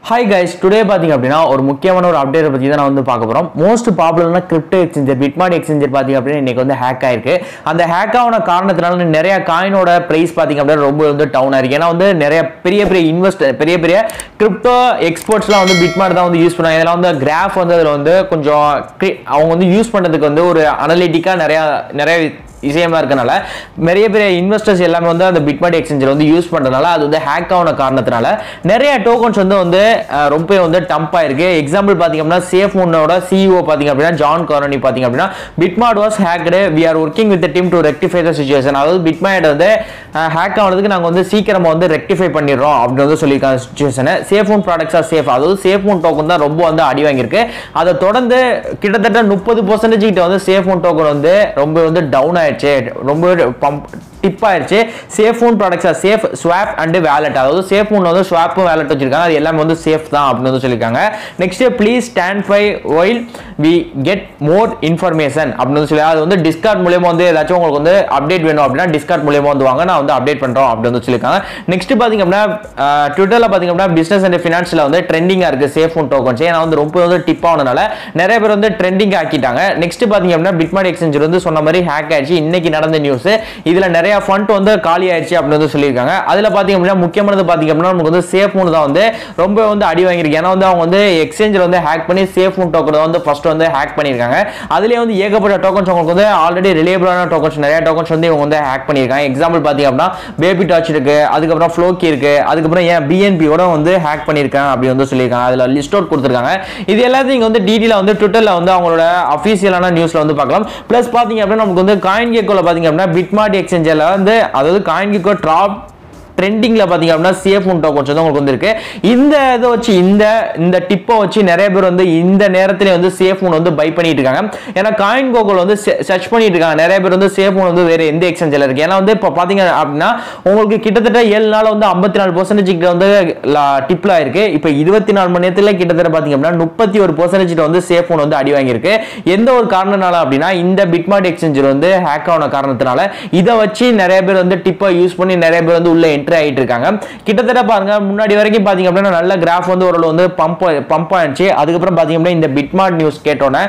hi guys today பார்த்தீங்க அப்படின்னா ஒரு முக்கியமான ஒரு அப்டேட் பற்றி தான் நான் வந்து பார்க்க போகிறோம் மோஸ்ட் பாப்புலரான கிரிப்டோ எக்ஸ்சேஞ்சர் பிட்மார்ட் எக்ஸ்சேஞ்சர் பார்த்தீங்க அப்படின்னா இன்னைக்கு வந்து ஹேக் ஆயிருக்கு அந்த ஹேக் ஆன காரணத்தினால நிறைய காயினோட ப்ரைஸ் பார்த்தீங்க அப்படின்னா ரொம்ப வந்து டவுன் ஆயிருக்கு ஏன்னா வந்து நிறைய பெரிய பெரிய இன்வெஸ்டர் பெரிய பெரிய கிரிப்டோ எக்ஸ்போர்ட்ஸ்லாம் வந்து பிட்மார்ட் தான் வந்து யூஸ் பண்ணாங்க இதெல்லாம் வந்து கிராஃப் வந்து அதில் வந்து கொஞ்சம் cre- அவங்க வந்து யூஸ் பண்ணுறதுக்கு வந்து ஒரு அனலிட்டிக்காக நிறையா நிறைய விஷயமா இருக்கனால நிறைய பெரிய இன்வெஸ்டர்ஸ் எல்லாமே வந்து அந்த பிட்மார்ட் எக்ஸ்சேஞ்சர் வந்து யூஸ் பண்றதுனால அது வந்து ஹேக் ஆன காரணத்தினால நிறைய டோக்கன்ஸ் வந்து வந்து அஹ், ரொம்ப வந்து டம்ப் ஆயிருக்கு எக்ஸாம்பிள் பாத்தீங்க அப்படின்னா சேஃப் மூனோட சிஇஓ பாத்தீங்க அப்படின்னா ஜான் காரோனி பாத்தீங்க அப்படின்னா Bitmart was hacked we are working with team to rectify the situation அதாவது பிட்மார்ட் வந்து ஹேக் ஆனதுக்கு நாங்க வந்து சீக்கிரமா வந்து ரெக்டிஃபை பண்ணிடுறோம் அப்படின்னு வந்து சொல்லியிருக்காங்க சுச்சுவேஷனை safe moon products are safe அதாவது சேஃப் மூன் டோக்கன் தான் ரொம்ப வந்து அடி வாங்கியிருக்கு அதை தொடர்ந்து கிட்டத்தட்ட முப்பது பர்சன்டேஜ் கிட்ட வந்து சேஃப் மூன் டோக்கன் வந்து ரொம்ப வந்து டவுன் ஆயிடுச்சு ரொம்ப பம்ப் டிப் ஆயிடுச்சு safe phone products safe swap and wallet அதாவது சேஃப் ஃபோன் வந்து ஸ்வாப்பும் வேலட் வச்சிருக்காங்க அது எல்லாமே வந்து சேஃப் தான் அப்படின்னு வந்து சொல்லியிருக்காங்க next please stand by while we get more information அப்படின்னு வந்து சொல்லி அது வந்து டிஸ்கார்ட் மூலியமா வந்து ஏதாச்சும் உங்களுக்கு வந்து அப்டேட் வேணும் அப்படின்னா டிஸ்கார்ட் மூலியமா வந்து வாங்க நான் வந்து அப்டேட் பண்றோம் அப்படின்னு வந்து சொல்லியிருக்காங்க நெக்ஸ்ட் பாத்தீங்க அப்படின்னா ட்விட்டர்ல பாத்தீங்க அப்படின்னா பிசினஸ் அண்ட் ஃபினான்ஸ்ல வந்து ட்ரெண்டிங்கா இருக்கு சேஃப் ஃபோன் டோக்கன்ஸ் ஏன்னா வந்து ரொம்ப வந்து டிப் ஆனதுனால நிறைய பேர் வந்து ட்ரெண்டிங் ஆக்கிட்டாங்க நெக்ஸ்ட் பாத்தீங்க அப்படின்னா பிட்மார்ட் எக்ஸ்சேஞ்சர் வந்து சொன்ன மாதிரி ஹேக் ஆயிடுச்சு இன்னைக்கு நடந்த நியூஸ் இதுல நிறைய ஃபண்ட் வந்து காலி ஆயிடுச்சு அப்படின்னு வந்து சொல்லியிருக்காங்க அதுல பாத்தீங்க அப்படின்னா முக்கியமானது பாத்தீங்க அப்படின்னா நமக்கு வந்து சேஃப் மூணு தான் வந்து ரொம்ப வந்து அடி வாங்கியிருக்கு ஏன்னா வந்து அவங்க வந்து எக்ஸ்சேஞ்சில் வந்து ஹேக் பண்ணி சேஃப் மூணு டோக்கன் வந்து ஃபர்ஸ்ட் வந்து ஹேக் பண்ணியிருக்காங்க அதுலயே வந்து ஏகப்பட்ட டோக்கன்ஸ் உங்களுக்கு வந்து ஆல்ரெடி ரிலேபிளான டோக்கன்ஸ் நிறைய டோக்கன்ஸ் வந்து இவங்க வந்து ஹேக் பண்ணியிருக்காங்க எக்ஸாம்பிள் பாத்தீங்க அப்படின்னா பேபி டாச் இருக்கு அதுக்கப்புறம் ஃப்ளோக்கி இருக்கு அதுக்கப்புறம் ஏன் பிஎன்பியோட வந்து ஹேக் பண்ணியிருக்காங்க அப்படி வந்து சொல்லியிருக்காங்க அதுல லிஸ்ட் அவுட் கொடுத்துருக்காங்க இது எல்லாத்தையும் இங்க வந்து டீட்டெயிலாக வந்து ட்விட்டர்ல வந்து அவங்களோட அஃபீஷியலான நியூஸ்ல வந்து பார்க்கலாம் ப்ளஸ் பாத்தீங்க அப்படின்னா நமக்கு வந்து காயின் கேக்கோல பாத்தீங்க அப்படின்னா பிட்மார்ட் எக்ஸ்சேஞ்சில் வந்து அதாவது காயின் கேக்கோ ட்ராப் ட்ரெண்டிங்ல பாத்தீங்க அப்படின்னா சேஃப் ஒன் டோக்கன்ஸ் வந்து உங்களுக்கு வந்திருக்கு இந்த இதை வச்சு இந்த இந்த டிப்பை வச்சு நிறைய பேர் வந்து இந்த நேரத்துல வந்து சேஃப் ஒன் வந்து பை பண்ணிட்டு இருக்காங்க ஏன்னா காயின் கோகோல் வந்து சர்ச் பண்ணிட்டு இருக்காங்க நிறைய பேர் வந்து சேஃப் ஒன் வந்து வேற எந்த எக்ஸ்சேஞ்சில் இருக்கு ஏன்னா வந்து இப்போ பாத்தீங்க அப்படின்னா உங்களுக்கு கிட்டத்தட்ட ஏழு நாள் வந்து ஐம்பத்தி நாலு பர்சன்டேஜ் கிட்ட வந்து டிப்ல ஆயிருக்கு இப்போ இருபத்தி நாலு மணி நேரத்துல கிட்டத்தட்ட பாத்தீங்க அப்படின்னா முப்பத்தி ஒரு பர்சன்டேஜ் வந்து சேஃப் ஒன் வந்து அடி வாங்கியிருக்கு எந்த ஒரு காரணனால அப்படின்னா இந்த பிட்மார்ட் எக்ஸ்சேஞ்சர் வந்து ஹேக் ஆன காரணத்தினால இதை வச்சு நிறைய பேர் வந்து டிப்பை யூஸ் பண்ணி நிறைய பேர் வந்து உள்ள என்ட்ரி ஆயிட்டு இருக்காங்க கிட்டத்தட்ட பாருங்க முன்னாடி வரைக்கும் பாத்தீங்க அப்படின்னா நல்ல கிராஃப் வந்து ஓரளவு வந்து பம்ப் பம்ப் ஆயிடுச்சு அதுக்கப்புறம் பாத்தீங்க அப்படின்னா இந்த பிட்மார்ட் நியூஸ் கேட்டோன்னே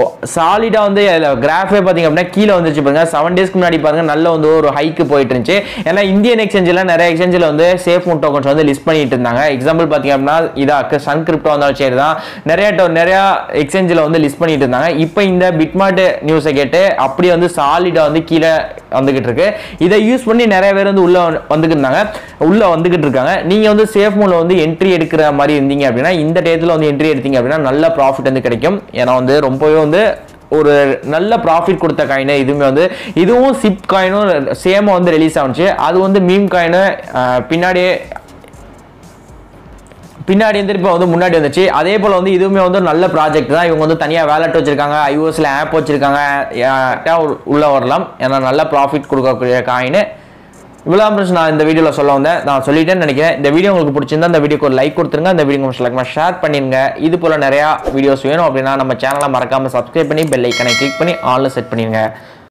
சாலிடா வந்து கிராஃபே பாத்தீங்க அப்படின்னா கீழே வந்துச்சு பாருங்க செவன் டேஸ்க்கு முன்னாடி பாருங்க நல்ல வந்து ஒரு ஹைக்கு போயிட்டு இருந்துச்சு ஏன்னா இந்தியன் எக்ஸ்சேஞ்சில் நிறைய எக்ஸ்சேஞ்சில் வந்து சேஃப் மூன் டோக்கன்ஸ் வந்து லிஸ்ட் பண்ணிட்டு இருந்தாங்க எக்ஸாம்பிள் பாத்தீங்க அப்படின்னா இதா சன் கிரிப்டோ வந்தாலும் சரி தான் நிறைய to- நிறைய எக்ஸ்சேஞ்சில் வந்து லிஸ்ட் பண்ணிட்டு இருந்தாங்க இப்போ இந்த பிட்மார்ட் நியூஸை கேட்டு அப்படியே வந்து சாலிடா வந்து கீழே வந்துகிட்டு இருக்கு இதை யூஸ் பண்ணி நிறைய பேர் வந்து உள்ள வந்து- வந்துகிட்டு இருந்தாங்க உள்ள வந்துகிட்டு இருக்காங்க நீங்க வந்து சேஃப் மூல வந்து என்ட்ரி எடுக்கிற மாதிரி இருந்தீங்க அப்படின்னா இந்த டயத்துல வந்து என்ட்ரி எடுத்தீங்க அப்படின்னா நல்ல ப்ராஃபிட் வந்து கிடைக்கும் ஏன்னா வந்து ரொம்பவே வந்து ஒரு நல்ல ப்ராஃபிட் கொடுத்த காயின் இதுவுமே வந்து இதுவும் சிப் காயினும் சேமா வந்து ரிலீஸ் ஆனிச்சு அது வந்து மீம் காயின் பின்னாடியே பின்னாடி வந்து இப்போ வந்து முன்னாடி வந்துச்சு அதே போல் வந்து இதுவுமே வந்து நல்ல ப்ராஜெக்ட் தான் இவங்க வந்து தனியாக வேலட் வச்சிருக்காங்க ஐஓஎஸ்ல ஆப் வச்சிருக்காங்க யார்கிட்ட உள்ள வரலாம் ஏன்னா நல்ல ப்ராஃபிட் கொடுக்கக்கூடிய காயின் இவ்வளோ பிரச்சனை நான் இந்த வீடியோவில் சொல்ல வந்தேன் நான் சொல்லிட்டேன்னு நினைக்கிறேன் இந்த வீடியோ உங்களுக்கு பிடிச்சிருந்தா இந்த வீடியோக்கு ஒரு லைக் கொடுத்துருங்க இந்த வீடியோ உங்களுக்கு ஷேர் பண்ணிருங்க இது போல் நிறையா வீடியோஸ் வேணும் அப்படின்னா நம்ம சேனலை மறக்காமல் சப்ஸ்கிரைப் பண்ணி பெல் ஐக்கனை கிளிக் பண்ணி ஆன்ல செட் பண்ணிருங்க